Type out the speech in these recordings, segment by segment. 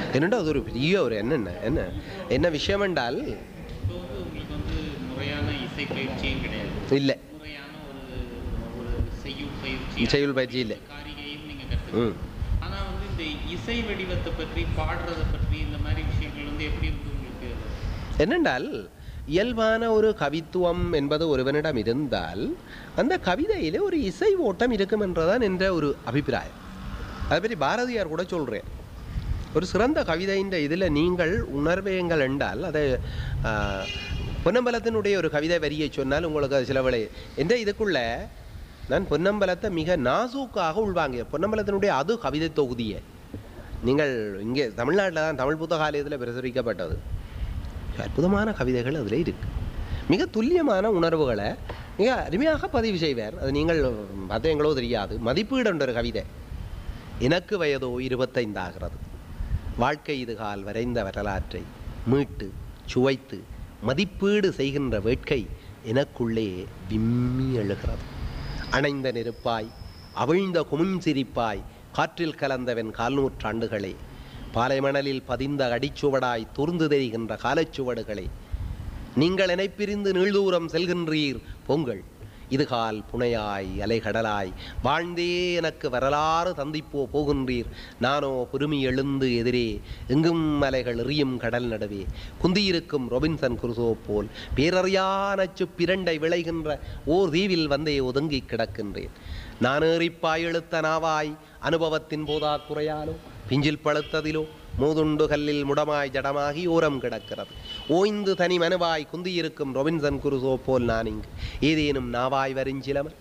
என்னடா அது ஒரு பெரிய ஒரு என்னென்ன என்ன என்ன விஷயம் என்றால் இப்போ வந்து உங்களுக்கு வந்து முறையான இசை பயிற்சியும் கிடையாது இல்லை முறையான ஒரு ஒரு செய்யுள் பயிற்சி செய்யுள் பயிற்சி இல்லை காரிகையும் நீங்க ம் கற்றுக்கணும் ஆனா வந்து இந்த இசை வடிவத்தை பற்றி பாடுறதை பற்றி இந்த மாதிரி விஷயங்கள் வந்து எப்படி இருந்து உங்களுக்கு என்னென்றால் இயல்பான ஒரு கவித்துவம் என்பது ஒருவனிடம் இருந்தால் அந்த கவிதையிலே ஒரு இசை ஓட்டம் இருக்கும் என்றதான் என்ற ஒரு அபிப்பிராயம் அதை பற்றி பாரதியார் கூட சொல்கிறேன் ஒரு சிறந்த கவிதையின் இதில் நீங்கள் உணர்வேங்கள் என்றால் அதை ஆ, பொன்னம்பலத்தினுடைய ஒரு கவிதை வரியை சொன்னால் உங்களுக்கு அது சிலவளை என்ற இதுக்குள்ள நான் பொன்னம்பலத்தை மிக நாசூக்காக உள்வாங்கிய பொன்னம்பலத்தினுடைய அது கவிதை தொகுதியை நீங்கள் இங்கே தமிழ்நாட்டில் தான் தமிழ் புத்தகாலயத்தில் பிரசுரிக்கப்பட்டது அற்புதமான கவிதைகள் அதில் இருக்கு மிக துல்லியமான உணர்வுகளை மிக அருமையாக பதிவு செய்வார் அது நீங்கள் பார்த்தீங்களோ தெரியாது மதிப்பீடு என்ற ஒரு கவிதை எனக்கு வயதோ இருபத்தைந்தாகிறது வாழ்க்கை இதுகால் வரைந்த வரலாற்றை மீட்டு சுவைத்து மதிப்பீடு செய்கின்ற வேட்கை எனக்குள்ளே விம்மி எழுகிறது அணைந்த நெருப்பாய் அவிழ்ந்த குமிஞ்சிரிப்பாய் காற்றில் கலந்தவன் கால்நூற்றாண்டுகளே பாலைமணலில் பதிந்த அடிச்சுவடாய் தூர்ந்து தெரிகின்ற காலச்சுவடுகளே நீங்கள் என்னைப் பிரிந்து நீள்தூரம் செல்கின்றீர் பொங்கல் இதுகால் புனையாய் அலைகடலாய் வாழ்ந்தே எனக்கு வரலாறு தந்திப்போ போகின்றீர் நானோ பொறுமி எழுந்து எதிரே எங்கும் மலைகள் எறியும் கடல் நடுவே குந்தியிருக்கும் ரொபின்சன் குருசோ போல் பேரறியா நச்சு பிரண்டை விளைகின்ற ஓர் தீவில் வந்தே ஒதுங்கி கிடக்கின்றேன் நானேறிப்பாய் எழுத்த நாவாய் அனுபவத்தின் போதா குறையாலோ பிஞ்சில் பழுத்ததிலோ மூதுண்டு கல்லில் முடமாய் ஜடமாகி ஓரம் கிடக்கிறது ஓய்ந்து தனி மனுவாய் குந்தியிருக்கும் ரொபின்சன் குருசோ போல் நான் இங்கு ஏதேனும் நாவாய் வரிஞ்சிலமன்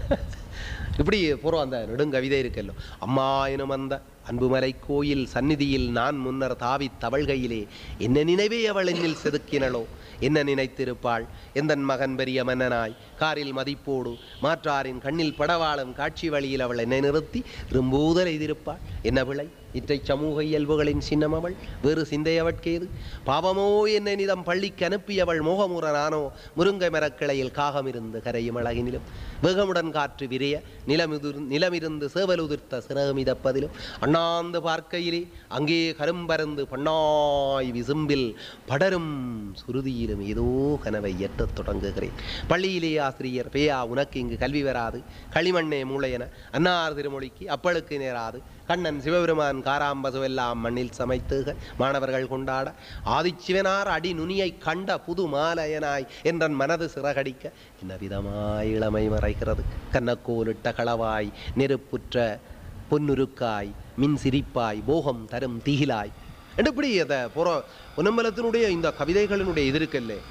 இப்படி பூர்வம் அந்த நெடுங்கவிதை இருக்கல்லோ அம்மா எனும் அந்த அன்புமலை கோயில் சந்நிதியில் நான் முன்னர் தாவித் தவழ்கையிலே என்ன நினைவே அவள் என்னில் செதுக்கினளோ என்ன நினைத்திருப்பாள் எந்தன் மகன் பெரிய மன்னனாய் காரில் மதிப்போடு மாற்றாரின் கண்ணில் படவாளும் காட்சி வழியில் அவள் என்னை நிறுத்தி ரும்பூதல் எய்திருப்பாள் என்ன பிழை இற்றை சமூக இயல்புகளின் சின்னம் அவள் வேறு சிந்தையவட்கேது பாவமோ என்னை நிதம் பள்ளிக்கு அனுப்பியவள் மோகமுற நானோ முருங்கை மரக்கிளையில் காகம் இருந்து கரையும் அழகினிலும் வேகமுடன் காற்று விரைய நிலமிதுர் நிலமிருந்து சேவலுதிர்த்த சிறகுமிதப்பதிலும் அண்ணாந்து பார்க்கையிலே அங்கே கரும்பருந்து பண்ணாய் விசும்பில் படரும் சுருதியிலும் ஏதோ கனவை எட்டத் தொடங்குகிறேன் பள்ளியிலே ஆசிரியர் பேயா உனக்கு இங்கு கல்வி வராது களிமண்ணே மூளையென அன்னார் திருமொழிக்கு அப்பளுக்கு நேராது கண்ணன் சிவபெருமான் காராம்பசுவெல்லாம் மண்ணில் சமைத்துக மாணவர்கள் கொண்டாட ஆதிச்சிவனார் அடி நுனியை கண்ட புது மாலையனாய் என்றன் மனது சிறகடிக்க என்ன விதமாய் இளமை மறைகிறது கண்ணக்கோலிட்ட களவாய் நெருப்புற்ற பொன்னுருக்காய் மின் சிரிப்பாய் போகம் தரும் திகிலாய் என்று இப்படி அதை புற பொன்னம்பலத்தினுடைய இந்த கவிதைகளினுடைய இது இருக்கல்லே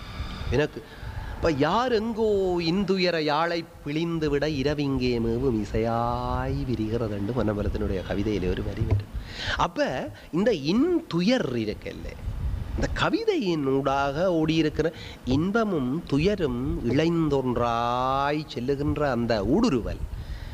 எனக்கு இப்போ யார் எங்கோ இந்துயர யாழை பிழிந்து விட இரவிங்கே மேவும் இசையாய் விரிகிறது என்று பொன்னம்பலத்தினுடைய கவிதையில் ஒரு வரி வரும் அப்போ இந்த இன்துயர் இருக்கல்ல இந்த கவிதையின் ஊடாக ஓடியிருக்கிற இன்பமும் துயரும் இளைந்தொன்றாய் செல்லுகின்ற அந்த ஊடுருவல்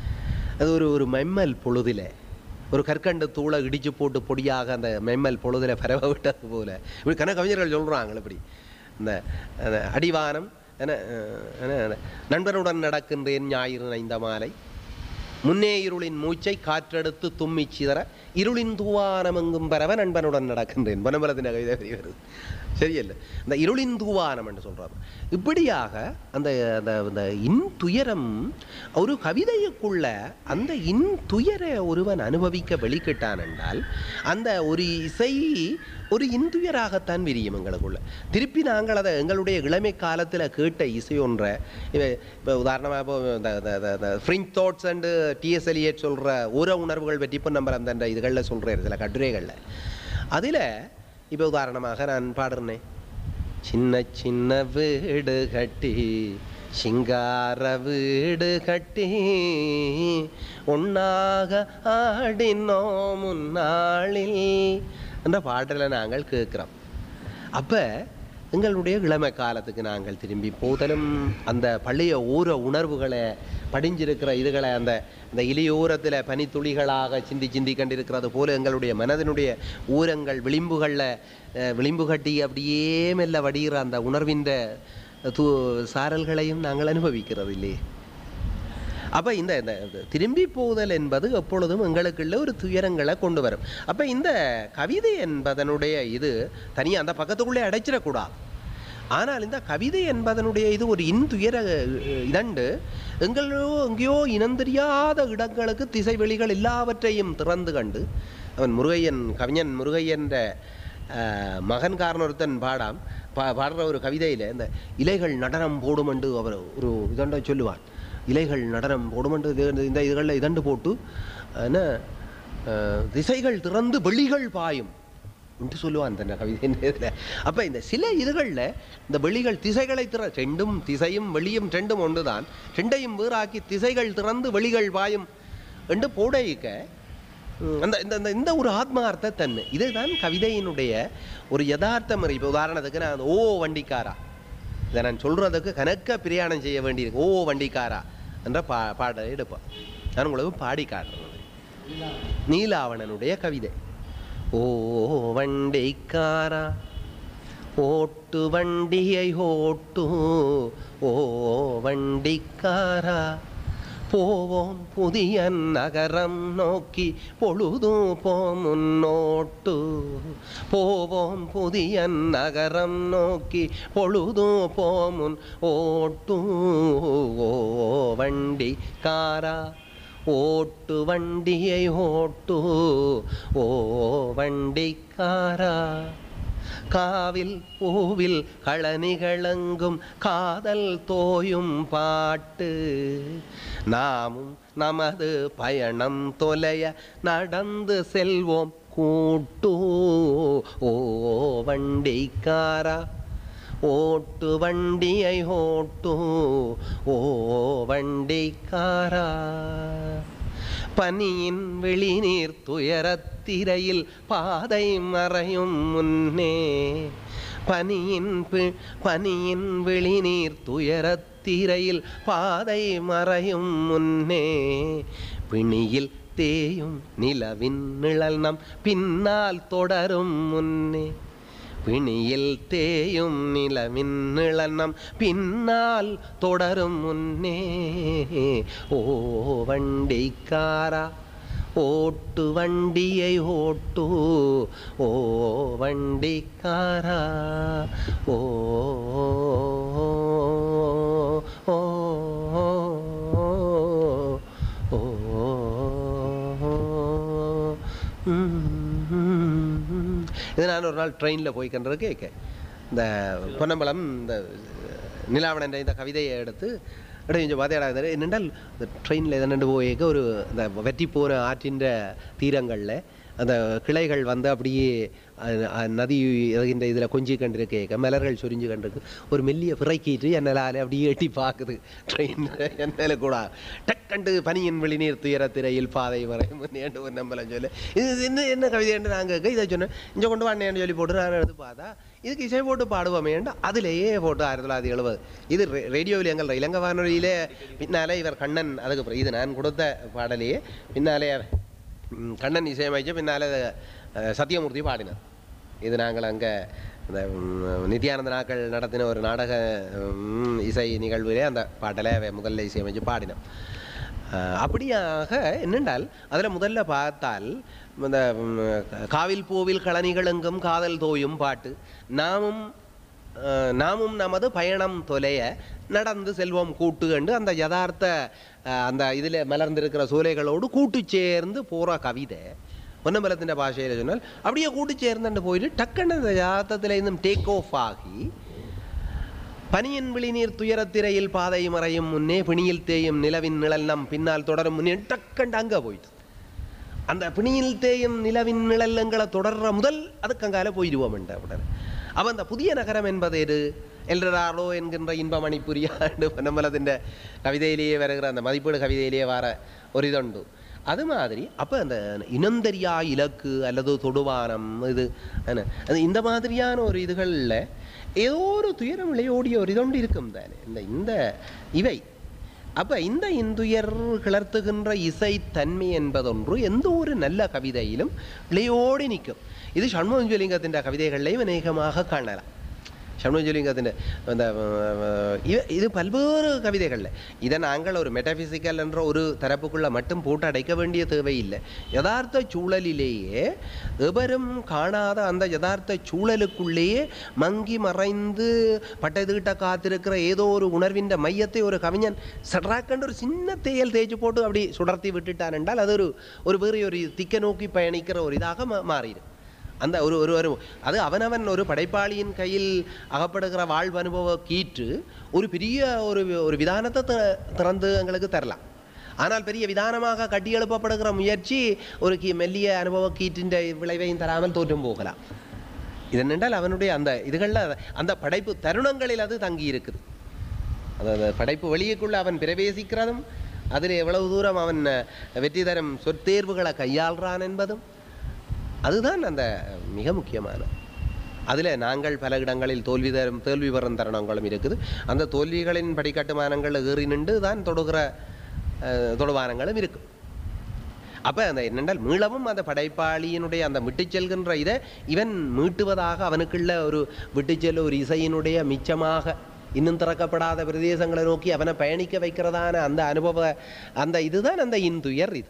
அது ஒரு ஒரு மெம்மல் பொழுதில் ஒரு கற்கண்டு தூளை இடிச்சு போட்டு பொடியாக அந்த மெம்மல் பொழுதில் பரவ விட்டது போல இப்படி கன கவிஞர்கள் சொல்கிறாங்க இப்படி இந்த அந்த அடிவானம் என்ன அஹ், என்ன, நண்பனுடன் நடக்கின்றேன் ஞாயிறு நைந்த மாலை முன்னே இருளின் மூச்சை காற்றெடுத்து தும்மி சிதற இருளின் தூவானம் எங்கும் பரவ நண்பனுடன் நடக்கின்றேன் பனபலத்தின் கவிதை வரி வருது சரியல்ல இந்த இருளின் தூவானம் என்று சொல்றாங்க இப்படியாக அந்த அந்த அந்த இன்துயரம் ஒரு கவிதைக்குள்ள அந்த இன்துயரை ஒருவன் அனுபவிக்க வெளிக்கிட்டான் என்றால் அந்த ஒரு இசை ஒரு இன்துயராகத்தான் விரியும் எங்களுக்குள்ள திருப்பி நாங்கள் அதை எங்களுடைய இளமை காலத்தில் கேட்ட இசை ஒன்றை இப்போ உதாரணமாக இப்போ இந்த இந்த ஃப்ரிங் தாட்ஸ் அண்டு டிஎஸ் எலியட் சொல்கிற ஊர உணர்வுகள் பற்றி இப்போ நம்ம அந்த இதுகளில் சொல்கிறேன் சில கட்டுரைகளில் அதில் இப்போ உதாரணமாக நான் பாடுறேனே சின்ன சின்ன வீடு கட்டி சிங்கார வீடு கட்டி ஒன்னாக ஆடினோம் முன்னாளில் என்ற பாடலை நாங்கள் கேட்குறோம் அப்போ எங்களுடைய இளமை காலத்துக்கு நாங்கள் திரும்பி போதலும் அந்த பழைய ஊர உணர்வுகளை படிஞ்சிருக்கிற இதுகளை அந்த அந்த இலையோரத்தில் பனித்துளிகளாக சிந்தி சிந்தி கண்டிருக்கிறது போல எங்களுடைய மனதினுடைய ஊரங்கள் விளிம்புகளில் அஹ், விளிம்பு கட்டி அப்படியே மெல்ல வடிகிற அந்த உணர்வின் தூ சாரல்களையும் நாங்கள் அனுபவிக்கிறது இல்லையே அப்போ இந்த இந்த இந்த திரும்பி போதல் என்பது எப்பொழுதும் எங்களுக்குள்ள ஒரு துயரங்களை கொண்டு வரும் அப்போ இந்த கவிதை என்பதனுடைய இது தனியாக அந்த பக்கத்துக்குள்ளே அடைச்சிடக்கூடாது ஆனால் இந்த கவிதை என்பதனுடைய இது ஒரு இன்துயர அஹ், இதண்டு எங்களோ எங்கேயோ இனந்தெரியாத இடங்களுக்கு திசைவெளிகள் எல்லாவற்றையும் திறந்து கண்டு அவன் முருகையன் கவிஞன் முருகையன்ற அஹ், மகன் காரணொருத்தன் பாடாம் பா பாடுற ஒரு கவிதையில் இந்த இலைகள் நடனம் போடுமென்று அவர் ஒரு இதண்ட சொல்லுவான் இலைகள் நடனம் போடுமென்று இது இந்த இதுகளில் இதண்டு போட்டு என்ன அஹ், திசைகள் திறந்து வெளிகள் பாயும் என்று சொல்லுவான் தன்னை கவிதையின் இதில் அப்போ இந்த சில இதுகளில் இந்த வெளிகள் திசைகளை திற ரெண்டும் திசையும் வெளியும் ரெண்டும் ஒன்று தான் ரெண்டையும் வேறாக்கி திசைகள் திறந்து வெளிகள் பாயும் என்று போடையிக்க ம், அந்த இந்த இந்த- இந்த ஒரு ஆத்மார்த்த தன்மை இதுதான் கவிதையினுடைய ஒரு யதார்த்த முறை இப்போ உதாரணத்துக்கு நான் ஓ வண்டிக்காரா இதை நான் சொல்கிறதுக்கு கணக்க பிரயாணம் செய்ய வேண்டியிருக்கு ஓ வண்டிக்காரா என்ற பா பாடலை எடுப்பேன் நான் உங்களுக்கு பாடி காட்டுறது நீலாவணனுடைய கவிதை ஓ வண்டிக்காரா ஓட்டு வண்டியை ஓட்டு ஓ வண்டிக்காரா போவோம் புதிய நகரம் நோக்கி பொழுது போம் முன்னோட்டு போவோம் புதிய நகரம் நோக்கி பொழுது போம் முன் ஓட்டு ஓ வண்டிக்காரா ஓட்டு வண்டியை ஓட்டு ஓ வண்டிக்காரா காவில் பூவில் களனிகளெங்கும் காதல் தோயும் பாட்டு நாமும் நமது பயணம் தொலைய நடந்து செல்வோம் கூட்டு ஓ வண்டிக்காரா ஓட்டு வண்டியை ஓட்டு ஓ வண்டிக்காரா பனியின் வெளிநீர் துயரத்திரையில் பாதை மறையும் முன்னே பனியின் பி- பனியின் வெளிநீர் துயரத்திரையில் பாதை மறையும் முன்னே பிணியில் தேயும் நிலவின் நிழல் நம் பின்னால் தொடரும் முன்னே பிணியில் தேயும் நிலவின் நிழனம் பின்னால் தொடரும் முன்னே ஓ வண்டிக்காரா ஓட்டு வண்டியை ஓட்டு ஓ வண்டிக்காரா ஓ ஓ ஓ ம். இது நான் ஒரு நாள் ட்ரெயினில் போய்க்கின்றது கேட்க இந்த பொன்னம்பலம் இந்த நிலாவணன் இந்த கவிதையை எடுத்து எடுத்து கொஞ்சம் வாதையாடாது என்னென்றால் இந்த ட்ரெயினில் எதனண்டு போயிருக்க ஒரு இந்த வெற்றி போகிற ஆற்றின் தீரங்களில் அந்த கிளைகள் வந்து அப்படியே அஹ், அஹ், நதி இந்த இதில் கொஞ்சி கண்டிருக்க மலர்கள் சொரிஞ்சு கண்டிருக்கு ஒரு மெல்லிய பிறக்கிட்டு என்னால் அப்படியே எட்டி பார்க்குது ட்ரெயின் என்னால் கூட டக்கண்டு பனியின் வெளிநீர் துயர திரையில் பாதை வரை முன்னேண்டு ஒரு நம்பலம் சொல்லு இது இது என்ன என்ன கவிதை என்று நாங்கள் இதை சொன்னேன் இங்கே கொண்டு வாண்ணேன்னு சொல்லி போட்டு நான் எடுத்து பார்த்தா இதுக்கு இசை போட்டு பாடுவோமேண்டு அதிலேயே போட்டு ஆயிரத்தி தொள்ளாயிரத்தி எழுபது இது ரே- ரேடியோவில் எங்கள் இலங்கை வானொலியிலே பின்னாலே இவர் கண்ணன் அதுக்கு அப்புறம் இது நான் கொடுத்த பாடலையே பின்னாலே ம், கண்ணன் இசையமைச்சு பின்னாலே அஹ், சத்தியமூர்த்தி பாடினார் இது நாங்கள் அங்கே இந்த ம், நித்யானந்த நாட்கள் நடத்தின ஒரு நாடக ம், இசை நிகழ்விலே அந்த பாட்டலை அவன் முதல்ல இசையமைச்சு பாடினான் அஹ், அப்படியாக என்னென்றால் அதில் முதல்ல பார்த்தால் இந்த ம், காவில் பூவில் களனிகளெங்கும் காதல் தோயும் பாட்டு நாமும் அஹ், நாமும் நமது பயணம் தொலைய நடந்து செல்வோம் கூட்டு கண்டு அந்த யதார்த்த அஹ், அந்த இதில் மலர்ந்திருக்கிற சூலைகளோடு கூட்டு சேர்ந்து போகிற கவிதை பொன்னம்பலத்தின் பாஷையில் சொன்னால் அப்படியே கூட்டு சேர்ந்துட்டு போயிட்டு டக்குன்னு அந்த யதார்த்தத்தில் இருந்தும் டேக் ஆஃப் ஆகி பனியின் விழிநீர் துயரத்திரையில் பாதை மறையும் முன்னே பிணியில் தேயும் நிலவின் நிழல் நம் பின்னால் தொடரும் முன்னே டக்கண்டு அங்கே போயிட்டு அந்த பிணியில் தேயும் நிலவின் நிழல்லங்களை தொடர்ற முதல் அதுக்கு அங்கால போயிடுவோம் என்ற உடனே அவன் அந்த புதிய நகரம் என்பது எது எல்றாரோ என்கின்ற இன்பமணி புரியாண்டு நம்மளதின் கவிதையிலேயே வருகிற அந்த மதிப்பீடு கவிதையிலேயே வர ஒரு இதுண்டு அது மாதிரி அப்போ அந்த இனந்தெரியா இலக்கு அல்லது தொடுவானம் இது என்ன, அது இந்த மாதிரியான ஒரு இதுகளில் ஏதோ ஒரு துயரம் விளையோடிய ஒரு இதொண்டு இருக்கும் தானே இந்த இந்த இவை அப்ப இந்த இந்துயர் கிளர்த்துகின்ற இசை தன்மை என்பதொன்று எந்த ஒரு நல்ல கவிதையிலும் இளையோடி நிற்கும் இது சண்முகஞ்சலிங்கத்தின் கவிதைகளையும் அநேகமாக காணலாம் ஷண்முகலிங்கத்தின் அந்த அஹ், இ- இது பல்வேறு கவிதைகளில் இதை நாங்கள் ஒரு மெட்டபிசிக்கல் என்ற ஒரு தரப்புக்குள்ள மட்டும் போட்டு அடைக்க வேண்டிய தேவையில்லை யதார்த்த சூழலிலேயே எவரும் காணாத அந்த யதார்த்த சூழலுக்குள்ளேயே மங்கி மறைந்து பட்டதுகிட்ட காத்திருக்கிற ஏதோ ஒரு உணர்வின் மையத்தை ஒரு கவிஞன் சட்ராக்கண்டு ஒரு சின்ன தேயல் தேய்ச்சி போட்டு அப்படி சுடர்த்தி விட்டுட்டான் என்றால் அது ஒரு ஒரு வேறு ஒரு திக்க நோக்கி பயணிக்கிற ஒரு இதாக மா- மாறிடும் அந்த ஒரு ஒரு ஒரு அது அவனவன் ஒரு படைப்பாளியின் கையில் அகப்படுகிற வாழ்வு அனுபவ கீற்று ஒரு பெரிய ஒரு ஒரு விதானத்தை தி- திறந்து எங்களுக்கு தரலாம் ஆனால் பெரிய விதானமாக கட்டி எழுப்பப்படுகிற முயற்சி ஒரு கி மெல்லிய அனுபவ கீற்றின் விளைவையும் தராமல் தோற்றும் போகலாம் இதென்றால் அவனுடைய அந்த இதுகளில் அந்த படைப்பு தருணங்களில் அது தங்கி இருக்குது அது அந்த படைப்பு வெளியுக்குள்ள அவன் பிரவேசிக்கிறதும் அதில் எவ்வளவு தூரம் அவன் வெற்றி தரும் சொற்தேர்வுகளை கையாள்றான் என்பதும் அதுதான் அந்த மிக முக்கியமான அதில் நாங்கள் பல இடங்களில் தோல்வி தரும் தோல்வி பெறும் தருணங்களும் இருக்குது அந்த தோல்விகளின் படிக்கட்டுமானங்கள் ஏறி நின்று தான் தொடுகிற அஹ், தொடுவானங்களும் இருக்கும் அப்போ அந்த என்னென்றால் மீளவும் அந்த படைப்பாளியினுடைய அந்த விட்டுச் செல்கின்ற இதை இவன் மீட்டுவதாக அவனுக்குள்ள ஒரு விட்டுச் செல்ல ஒரு இசையினுடைய மிச்சமாக இன்னும் திறக்கப்படாத பிரதேசங்களை நோக்கி அவனை பயணிக்க வைக்கிறதான அந்த அனுபவ அந்த இதுதான் அந்த இன்துயர் இது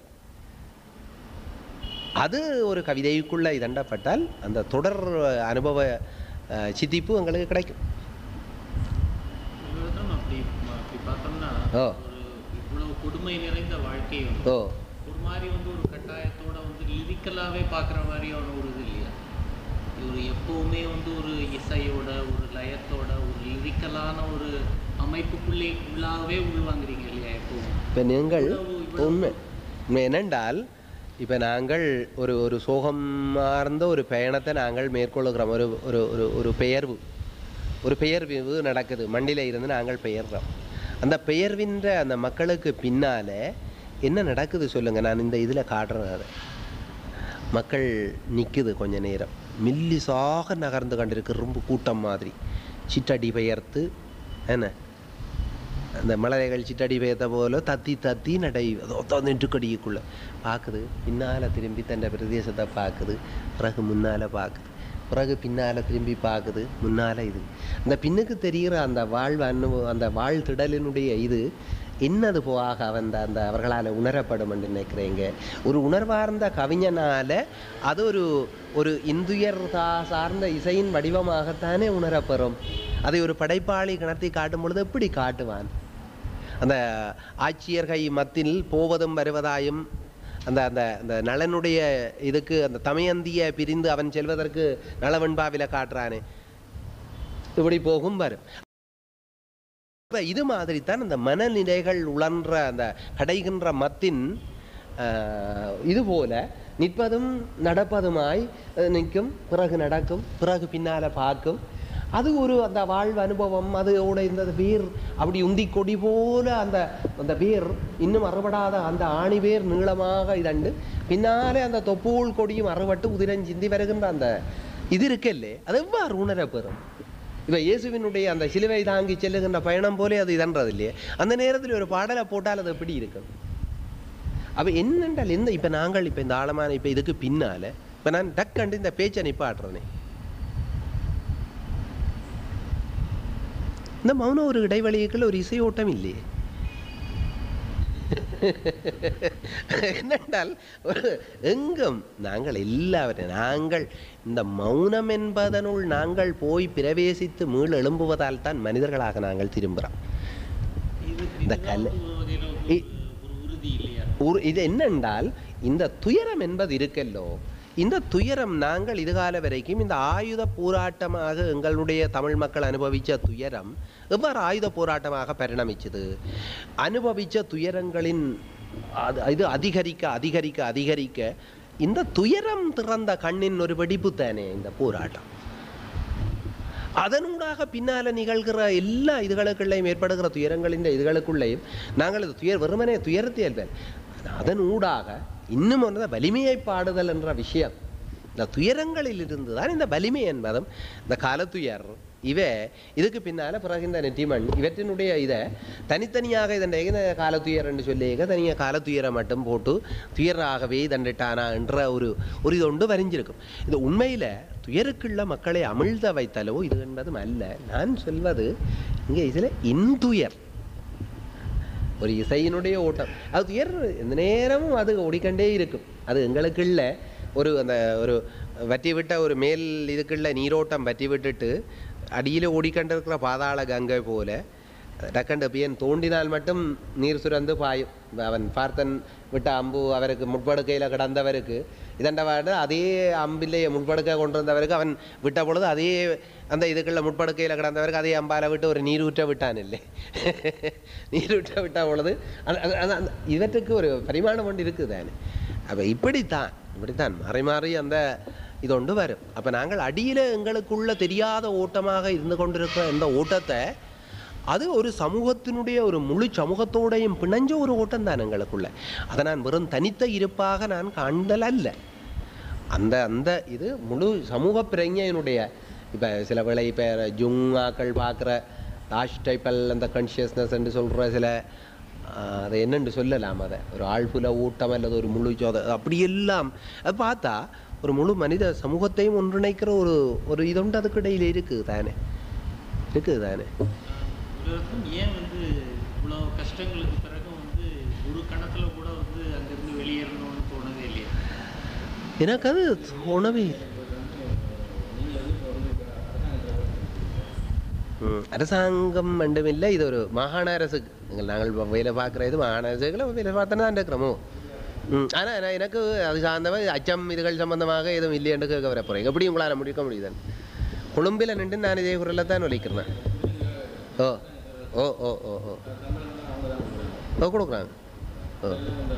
அது ஒரு கவிதைக்குள்ள இதண்டப்பட்டால் அந்த தொடர் அனுபவ அஹ், சித்திப்பு எங்களுக்கு கிடைக்கும் ஒவ்வொருத்தரும் அப்படி அப்படி பார்த்தோம்னா ஓ. ஒரு இவ்வளவு கொடுமை நிறைந்த வாழ்க்கை வந்து ஓ ஒரு மாதிரி வந்து ஒரு கட்டாயத்தோட வந்து லிரிக்கலாவே பார்க்குற மாதிரியான ஒரு இது இல்லையா ஒரு எப்பவுமே வந்து ஒரு இசையோட ஒரு லயத்தோட ஒரு லிரிக்கலான ஒரு அமைப்புக்குள்ளே உள்ளாகவே உள்வாங்குறீங்க இல்லையா எப்பவும் இப்போ நீங்கள் இவ்வளவு இவ்வளவு உண்மை உண்மை என்னென்றால் இப்போ நாங்கள் ஒரு ஒரு சோகமார்ந்த ஒரு பயணத்தை நாங்கள் மேற்கொள்ளுகிறோம் ஒரு ஒரு ஒரு ஒரு பெயர்வு ஒரு பெயர்வு நடக்குது மண்டியில் இருந்து நாங்கள் பெயர்றோம் அந்த பெயர்வின்ற அந்த மக்களுக்கு பின்னால என்ன நடக்குது சொல்லுங்க நான் இந்த இதில் காட்டுறேன் அதை மக்கள் நிற்குது கொஞ்ச நேரம் மில்லிசாக நகர்ந்து கொண்டிருக்கு ரொம்ப கூட்டம் மாதிரி சிட்டடி பெயர்த்து என்ன அந்த மலரைகள் சிட்டடி பெய்த போல தத்தி தத்தி நடை அதோ நெட்டுக்கடிக்குள்ள பார்க்குது பின்னால் திரும்பி தன் பிரதேசத்தை பார்க்குது பிறகு முன்னால் பார்க்குது பிறகு பின்னால் திரும்பி பார்க்குது முன்னால் இது அந்த பின்னுக்கு தெரிகிற அந்த வாழ்வு அனுபவம் அந்த வாழ்த்திடலினுடைய இது என்னது போக அவன் அந்த அவர்களால் உணரப்படும் என்று நினைக்கிறீங்க ஒரு உணர்வார்ந்த கவிஞனால அது ஒரு ஒரு இந்துயர் சா சார்ந்த இசையின் வடிவமாகத்தானே உணரப்பெறும் அதை ஒரு படைப்பாளி கிணத்தி காட்டும் பொழுது எப்படி காட்டுவான் அந்த ஆட்சியர்கை மத்தில் போவதும் வருவதாயும் அந்த அந்த அந்த நலனுடைய இதுக்கு அந்த தமயந்திய பிரிந்து அவன் செல்வதற்கு நலவெண்பாவில காட்டுறானே இப்படி போகும் வரும் அப்ப இது மாதிரி தான் அந்த மனநிலைகள் உழன்ற அந்த கடைகின்ற மத்தின் ஆஹ், இது போல நிற்பதும் நடப்பதுமாய் அஹ், நிற்கும் பிறகு நடக்கும் பிறகு பின்னால பார்க்கும் அது ஒரு அந்த வாழ்வு அனுபவம் அதோட இந்த வேர் அப்படி உந்தி கொடி போல அந்த அந்த வேர் இன்னும் அறுபடாத அந்த ஆணி வேர் நீளமாக இதண்டு பின்னாலே அந்த தொப்பூள் கொடியும் அறுபட்டு உதிரஞ்சிந்தி வருகின்ற அந்த இது இருக்கல்லே அது எவ்வாறு உணரப்பெறும் இப்போ இயேசுவினுடைய அந்த சிலுவை தாங்கி செல்லுகின்ற பயணம் போலே அது இதன்றது இல்லையே அந்த நேரத்தில் ஒரு பாடலை போட்டால் அது எப்படி இருக்கும் அப்போ என்னென்றால் எந்த இப்போ நாங்கள் இப்போ இந்த ஆழமான இப்போ இதுக்கு பின்னால் இப்போ நான் டக்கண்டு இந்த பேச்சை நிப்பாட்டுறேனே இந்த மௌனம் ஒரு இடைவெளிக்குள்ள ஒரு இசையோட்டம் இல்லையே என்னென்றால் ஒரு எங்கும் நாங்கள் எல்லாவற்றையும் நாங்கள் இந்த மௌனம் என்பதனுள் நாங்கள் போய் பிரவேசித்து மீள் எழும்புவதால் தான் மனிதர்களாக நாங்கள் திரும்புகிறோம் இது இந்த இதுதான் கல்- ஒரு வகையில ஒரு இ- ஒரு உறுதி இல்லையா ஒரு இது என்னென்றால் இந்த துயரம் என்பது இருக்கல்லோ இந்த துயரம் நாங்கள் இதுகால வரைக்கும் இந்த ஆயுத போராட்டமாக எங்களுடைய தமிழ் மக்கள் அனுபவித்த துயரம் எவ்வாறு ஆயுத போராட்டமாக பரிணமிச்சது அனுபவித்த துயரங்களின் அது இது அதிகரிக்க அதிகரிக்க அதிகரிக்க இந்த துயரம் திறந்த கண்ணின் ஒரு வெடிப்பு தானே இந்த போராட்டம் அதனூடாக பின்னால நிகழ்கிற எல்லா இதுகளுக்குள்ளேயும் ஏற்படுகிற துயரங்களின் இதுகளுக்குள்ளேயும் நாங்கள் இது துயர் வெறுமனே துயரத்தை இயல்பேன் அதன் ஊடாக இன்னும் ஒன்று வலிமையை பாடுதல் என்ற விஷயம் இந்த துயரங்களில் இருந்து தான் இந்த வலிமை என்பதும் இந்த காலத்துயர் இவ இதுக்கு பின்னால பிறகு இந்த நெற்றிமண் இவற்றினுடைய இதை தனித்தனியாக இதன் இந்த காலத்துயர் என்று சொல்லியிருக்க தனியாக காலத்துயரை மட்டும் போட்டு துயராகவே தண்டிட்டானா என்ற ஒரு ஒரு இது ஒன்று வரைஞ்சிருக்கும் இது உண்மையில் துயருக்குள்ள மக்களை அமிழ்த வைத்தலோ இது என்பதும் அல்ல நான் சொல்வது இங்கே இதில் இன்துயர் ஒரு இசையினுடைய ஓட்டம் அது துயர் எந்த நேரமும் அது ஓடிக்கொண்டே இருக்கும் அது எங்களுக்குள்ள ஒரு அந்த ஒரு வற்றி விட்ட ஒரு மேல் இதுக்குள்ள நீரோட்டம் வற்றி விட்டுட்டு அடியில் ஓடிக்கொண்டிருக்கிற பாதாள கங்கை போல டக்கண்டு பியன் தோண்டினால் மட்டும் நீர் சுரந்து பாயும் அவன் பார்த்தன் விட்ட அம்பு அவருக்கு முற்படுக்கையில் கிடந்தவருக்கு இதண்டவாடு அதே அம்பில்லையே முற்படுக்கை கொண்டு வந்தவருக்கு அவன் விட்ட பொழுது அதே அந்த இதுக்குள்ள முற்படுக்கையில் கிடந்தவருக்கு அதே அம்பால விட்டு ஒரு நீரூற்ற விட்டான் இல்லை நீரூற்ற விட்ட பொழுது அந்த- அந்த- அந்த- அந்த இவற்றுக்கு ஒரு பரிமாணம் ஒன்று இருக்குது தானே அப்போ இப்படித்தான் இப்படித்தான் மாறி மாறி அந்த இது ஒன்று வரும் அப்போ நாங்கள் அடியில் எங்களுக்குள்ள தெரியாத ஓட்டமாக இருந்து கொண்டிருக்கிற இந்த ஓட்டத்தை அது ஒரு சமூகத்தினுடைய ஒரு முழு சமூகத்தோடையும் பிணைஞ்ச ஒரு ஓட்டம் தான் எங்களுக்குள்ள அதை நான் வெறும் தனித்த இருப்பாக நான் காண்தல் அல்ல அந்த அந்த இது முழு சமூக பிரஞையினுடைய இப்போ சில வேளை இப்போ ஜுங்காக்கள் பார்க்குற லாஸ்ட் டைப்பல் அந்த கான்ஷியஸ்னஸ் என்று சொல்கிற சில ஆஹ், அதை என்னென்று சொல்லலாம் அதை ஒரு ஆழ்புல ஊட்டம் அல்லது ஒரு முழு சோத அப்படியெல்லாம் அது பார்த்தா ஒரு முழு மனித சமூகத்தையும் ஒன்றிணைக்கிற ஒரு ஒரு இதுண்டு அதுக்கு இடையில் இருக்குது தானே இருக்குது தானே ஒரு வருஷம் ஏன் வந்து இவ்வளோ கஷ்டங்களுக்கு பிறகு வந்து ஒரு கணத்துல கூட வந்து அங்கிருந்து வெளியேறணும்னு தோணவே இல்லையா எனக்கு அது உணவே ம், அரசாங்கம் மட்டுமில்லை இது ஒரு மாகாண அரசு எங்கள் நாங்கள் வ- வேலை பார்க்குற இது மாகாண அரசுகளை வேலை பார்த்து தான் இருக்கிறோமோ ம் ஆனால் நான் எனக்கு அது சார்ந்தவ அச்சம் இதுகள் சம்பந்தமாக எதுவும் இல்லையென்று கேட்க வர போகிறேன் எப்படி உங்களால் முடிக்க முடியுது கொழும்பில் நின்று நான் இதே குரலில் தான் ஒலிக்கிறேன் ஓ ஓ ஓ ஓ ஓ ஓ கொடுக்குறாங்க ஓ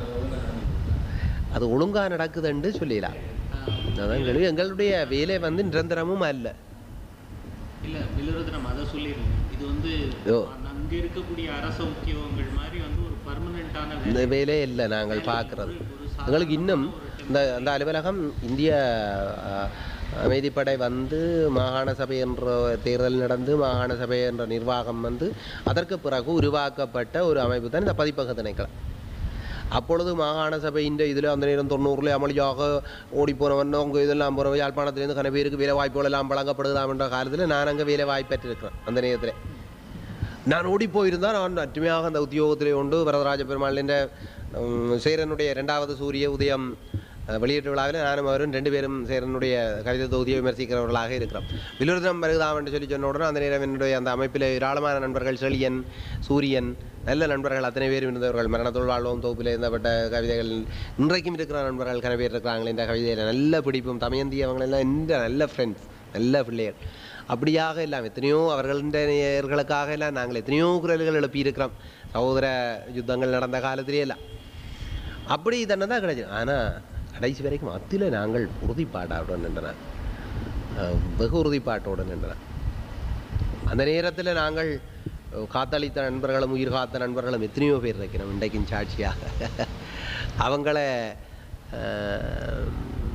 அது ஒழுங்கா நடக்குதுன்னு சொல்லிடலாம் அதான் கேள்வி எங்களுடைய வேலை வந்து நிரந்தரமும் அல்ல இல்ல விலுரத்னம் அதை சொல்லிடுங்க இது வந்து ஓ. அங்க இருக்கக்கூடிய அரச முக்கியங்கள் மாதிரி வந்து ஒரு பர்மனண்டான இந்த வேலையே இல்லை நாங்கள் பார்க்குறது எங்களுக்கு இன்னும் இந்த அந்த அலுவலகம் இந்திய அஹ், அமைதிப்படை வந்து மாகாண சபை என்ற தேர்தல் நடந்து மாகாண சபை என்ற நிர்வாகம் வந்து அதற்கு பிறகு உருவாக்கப்பட்ட ஒரு அமைப்பு தான் இந்த பதிப்பக திணைக்களம் அப்பொழுது மாகாண சபையின் இதில் அந்த நேரம் தொண்ணூறுல அமளியாக ஓடிப்போனவன் அவங்க இதெல்லாம் போகிற யாழ்ப்பாணத்துலேருந்து கன பேருக்கு வேலை வாய்ப்புகள் எல்லாம் வழங்கப்படுதாம் என்ற காலத்தில் நான் அங்கே வேலை வாய்ப்பு பெற்றிருக்கிறேன் அந்த நேரத்தில் நான் ஓடி போயிருந்தால் நான் அற்றுமையாக அந்த உத்தியோகத்திலே உண்டு வரதராஜ பெருமாளின் சேரனுடைய இரண்டாவது சூரிய உதயம் அஹ், வெளியீட்டு விழாவில் நானும் அவரும் ரெண்டு பேரும் சேரனுடைய கவிதை தொகுதியை விமர்சிக்கிறவர்களாக இருக்கிறோம் விலுருதம் வருதாம் என்று சொல்லி சொன்ன உடனே அந்த நேரம் என்னுடைய அந்த அமைப்பில் ஏராளமான நண்பர்கள் செழியன் சூரியன் நல்ல நண்பர்கள் அத்தனை பேரும் இருந்தவர்கள் மரணத்தொழில் வாழ்வோம் தொகுப்பில் இருந்தப்பட்ட கவிதைகள் இன்றைக்கும் இருக்கிற நண்பர்கள் கன பேர் இருக்கிறாங்களே இந்த கவிதையில் நல்ல பிடிப்பும் தமயந்தி அவங்களெல்லாம் இந்த நல்ல ஃப்ரெண்ட்ஸ் நல்ல பிள்ளைகள் அப்படியாக எல்லாம் எத்தனையோ அவர்களுக்காக எல்லாம் நாங்கள் எத்தனையோ குரல்கள் எழுப்பியிருக்கிறோம் சகோதர யுத்தங்கள் நடந்த காலத்திலே எல்லாம் அப்படி தன்னை தான் கிடைச்சது ஆனால் கடைசி வரைக்கும் அதில் நாங்கள் உறுதிப்பாட்டோடு நின்றன வெகு உறுதிப்பாட்டோடு நின்றன அந்த நேரத்தில் நாங்கள் அஹ், காத்தளித்த நண்பர்களும் உயிர் காத்த நண்பர்களும் எத்தனையோ பேர் இருக்கிறோம் இன்றைக்கும் சாட்சியாக அவங்கள அஹ்,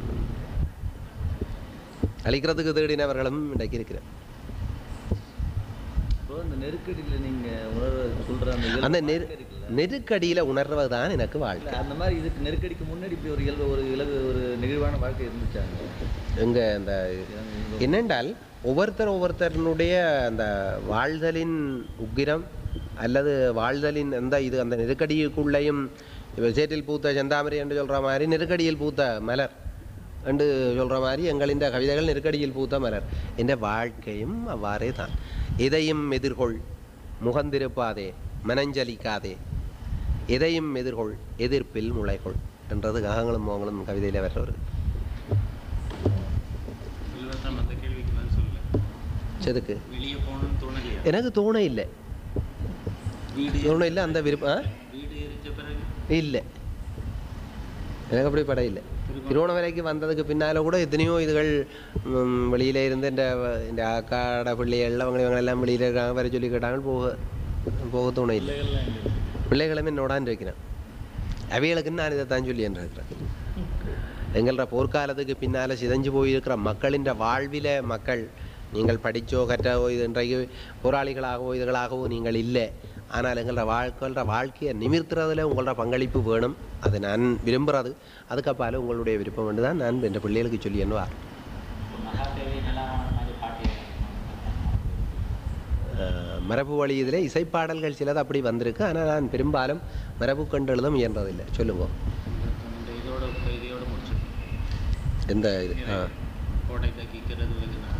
அழிக்கிறதுக்கு தேடினவர்களும் இன்றைக்கு இருக்கிறோம் இப்போ இந்த நெருக்கடியில் நீங்க உணர்ற சொல்ற அந்த இயல்பு அந்த நெரு வாழ்க்கை இருக்குல்ல, நெருக்கடியில் உணர்வது தான் எனக்கு இல்ல, வாழ்க்கை அந்த மாதிரி இதுக்கு நெருக்கடிக்கு முன்னாடி இப்படி ஒரு இயல்பு ஒரு இலகு ஒரு நெகிழ்வான வாழ்க்கை இருந்துச்சாங்க எங்க அந்த என்னென்றால் ஒவ்வொருத்தர் ஒவ்வொருத்தருடைய அந்த வாழ்தலின் உக்கிரம் அல்லது வாழ்தலின் அந்த இது அந்த நெருக்கடிக்குள்ளேயும் இப்போ சேற்றில் பூத்த செந்தாமரை என்று சொல்கிற மாதிரி நெருக்கடியில் பூத்த மலர் என்று சொல்கிற மாதிரி எங்களின் கவிதைகள் நெருக்கடியில் பூத்த மலர் என்ற வாழ்க்கையும் அவ்வாறே தான் எதையும் எதிர்கொள் முகந்திருப்பாதே மனஞ்சலிக்காதே எதையும் எதிர்கொள் எதிர்ப்பில் முளைகொள் என்றது காகங்களும் மோகங்களும் கவிதையில் வர்ற ஒரு விலுரத்னம் அந்த கேள்விக்கு பதில் சொல்லல செதுக்கு வெளியே போகணும்னு தோணலையா எனக்கு தோண இல்லை வீடு தோண இல்லை அந்த விருப்பம் வீடு எரிச்ச பிறகு இல்லை எனக்கு அப்படி படம் இல்லை திருவண்ணாமலைக்கு வந்ததுக்கு பின்னால் கூட எத்தனையோ இதுகள் ம், வெளியில இருந்து இந்த இந்த அக்காட பிள்ளைகள் அவங்க இவங்க எல்லாம் வெளியில் இருக்காங்க வர சொல்லி கேட்டாங்க போக போக தோண இல்லை பிள்ளைகளுமே என்னோடான்னு இருக்கிறேன் அவைகளுக்குன்னு நான் இதை தான் சொல்லி இருக்கிறேன் எங்களோட போர்க்காலத்துக்கு பின்னால் சிதைஞ்சு போயிருக்கிற மக்களின் வாழ்வில மக்கள் நீங்கள் படிச்சோ கற்றோ இது இன்றைக்கு போராளிகளாகவோ இதுகளாகவோ நீங்கள் இல்லை ஆனால் எங்களோட வாழ்க்கையோட வாழ்க்கையை நிமிர்த்துறதுல உங்களோட பங்களிப்பு வேணும் அது நான் விரும்புகிறது அதுக்கப்பால உங்களுடைய விருப்பம் வந்து தான் நான் என்ற பிள்ளைகளுக்கு சொல்லி என்னவா மகாதேவி மரபு வழி இதில் இசைப்பாடல்கள் சிலது அப்படி வந்திருக்கு ஆனால் நான் பெரும்பாலும் மரபு கண்டு எழுத முயன்றதில்லை சொல்லுங்க இந்த இதோட இதையோட முடிச்சு எந்த இது ஆ கோடை தக்கிக்கிறது வெகு நாள்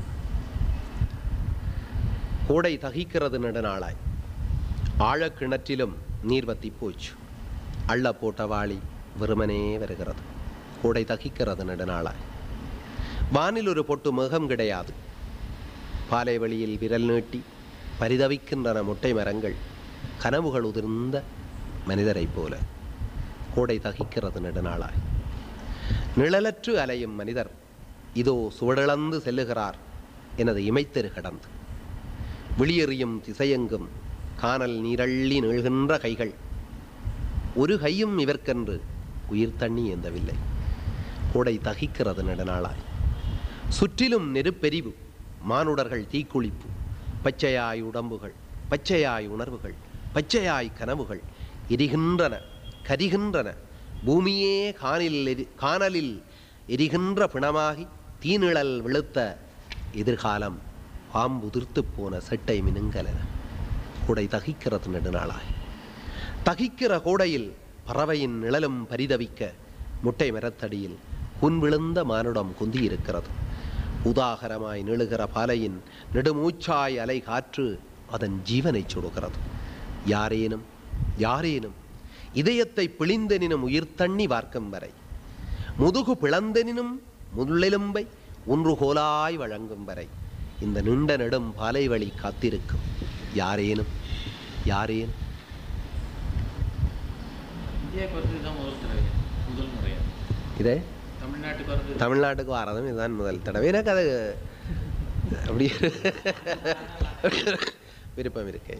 கூடை தகிக்கிறது நெடுநாளாய் ஆழக்கிணற்றிலும் நீர் வத்தி போச்சு அள்ள போட்ட வாளி வெறுமனே வருகிறது கூடை தகிக்கிறது நெடுநாளாய் வானில் ஒரு பொட்டு மேகம் கிடையாது பாலை வழியில் விரல் நீட்டி பரிதவிக்கின்றன முட்டை மரங்கள் கனவுகள் உதிர்ந்த மனிதரைப் போல கூடை தகிக்கிறது நெடுநாளாய் நிழலற்று அலையும் மனிதர் இதோ சுவடிழந்து செல்லுகிறார் எனது இமைத்தெரு கடந்து வெளியெறியும் திசையெங்கும் கானல் நீரள்ளி நீள்கின்ற கைகள் ஒரு கையும் இவர்க்கென்று உயிர் தண்ணி ஏந்தவில்லை கூடை தகிக்கிறது நெடுநாளாய் சுற்றிலும் நெருப்பெரிவு மானுடர்கள் தீக்குளிப்பு பச்சையாய் உடம்புகள் பச்சையாய் உணர்வுகள் பச்சையாய் கனவுகள் எரிகின்றன கரிகின்றன பூமியே கானில் எரி கானலில் எரிகின்ற பிணமாகி தீநிழல் வெளுத்த எதிர்காலம் பாம்புதிர்த்துப் போன செட்டை மினுங்கலென கூடை தகிக்கிறது நெடுநாளாய் தகிக்கிற கோடையில் பறவையின் நிழலும் பரிதவிக்க முட்டை மரத்தடியில் புன் விழுந்த மானுடம் குந்தியிருக்கிறது உதாகரமாய் நீளுகிற பாலையின் நெடுமூச்சாய் அலை காற்று அதன் ஜீவனைச் சுடுகிறது யாரேனும் யாரேனும் இதயத்தை பிழிந்தெனினும் உயிர் தண்ணி வார்க்கும் வரை முதுகு பிளந்தெனினும் முள்ளெலும்பை ஒன்று கோலாய் வழங்கும் வரை இந்த நீண்ட நெடும் பாலை வழி காத்திருக்கும் யாரேனும் யாரேனும் இந்தியாவுக்கு வரது இதுதான் முதல் தடவை முதல் முறையா இதே தமிழ்நாட்டுக்கு வரது தமிழ்நாட்டுக்கு வரதும் இதுதான் முதல் தடவை எனக்கு அது அப்படி விருப்பம் இருக்கு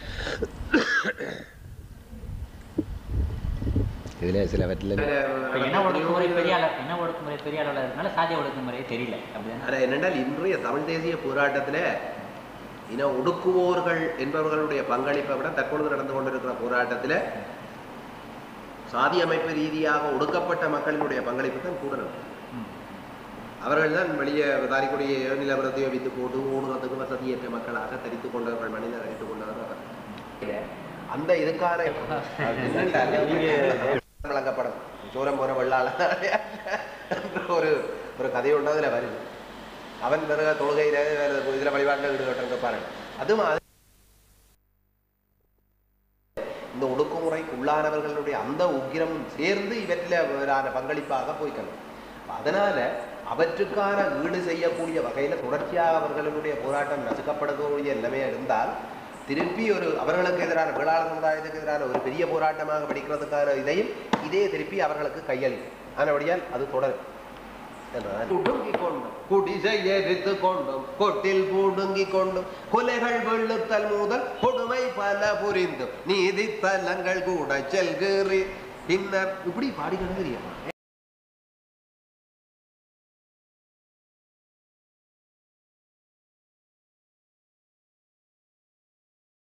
இதில் சிலவற்றில் இப்ப இன ஒடுக்குமுறை பெரிய அளவு இன ஒடுக்குமுறை பெரிய அளவில் இருக்கனால சாதிய ஒடுக்குமுறையே தெரியல அப்படிதானே ஆனால் என்னென்றால் இன்றைய தமிழ் தேசிய போராட்டத்தில் இன ஒடுக்குவோர்கள் என்பவர்களுடைய பங்களிப்பை விட தற்பொழுது நடந்து கொண்டிருக்கிற போராட்டத்தில் சாதி அமைப்பு ரீதியாக ஒடுக்கப்பட்ட மக்களினுடைய பங்களிப்பு தான் கூட நடக்கும் ம். அவர்கள் தான் வெளியே தாரிக்குடியோ நிலவரத்தையோ வித்து போட்டு ஊடகத்துக்கு வசதியற்ற மக்களாக தரித்து கொண்டவர்கள் மனிதர் தரித்து கொண்டவர் அவர் அந்த இதுக்கான வழங்கப்படும் சோரம் போன வெள்ளாள ஒரு ஒரு கதை ஒன்று அதில் வருது அவன் பிறகு தொழுகையில வேற இதில் வழிபாட்டில் ஈடுபட்டு பாருங்க அது மாதிரி இந்த ஒடுக்குமுறைக்கு உள்ளானவர்களுடைய அந்த உக்கிரம் சேர்ந்து இவற்றில் வேறான பங்களிப்பாக போய்க்கணும் அதனால அவற்றுக்கான ஈடு செய்யக்கூடிய வகையில் தொடர்ச்சியாக அவர்களுடைய போராட்டம் நசுக்கப்படக்கூடிய நிலைமை இருந்தால் திருப்பி ஒரு அவர்களுக்கு எதிரான வேளாளர் சமுதாயத்துக்கு எதிரான ஒரு பெரிய போராட்டமாக படிக்கிறதுக்கான இதையும் இதே திருப்பி அவர்களுக்கு கையளிக்கும் ஆனபடியால் அது தொடரும் என்றால் குடுங்கிக் கொண்டும் குடிசை எரித்து கொண்டும் கொட்டில் பூடுங்கிக் கொண்டும் கொலைகள் வெள்ளுத்தல் முதல் கொடுமை பல புரிந்தும் நீதி தலங்கள் கூட செல்கிறீர் பின்னர் இப்படி பாடிக்கணும் தெரியுமா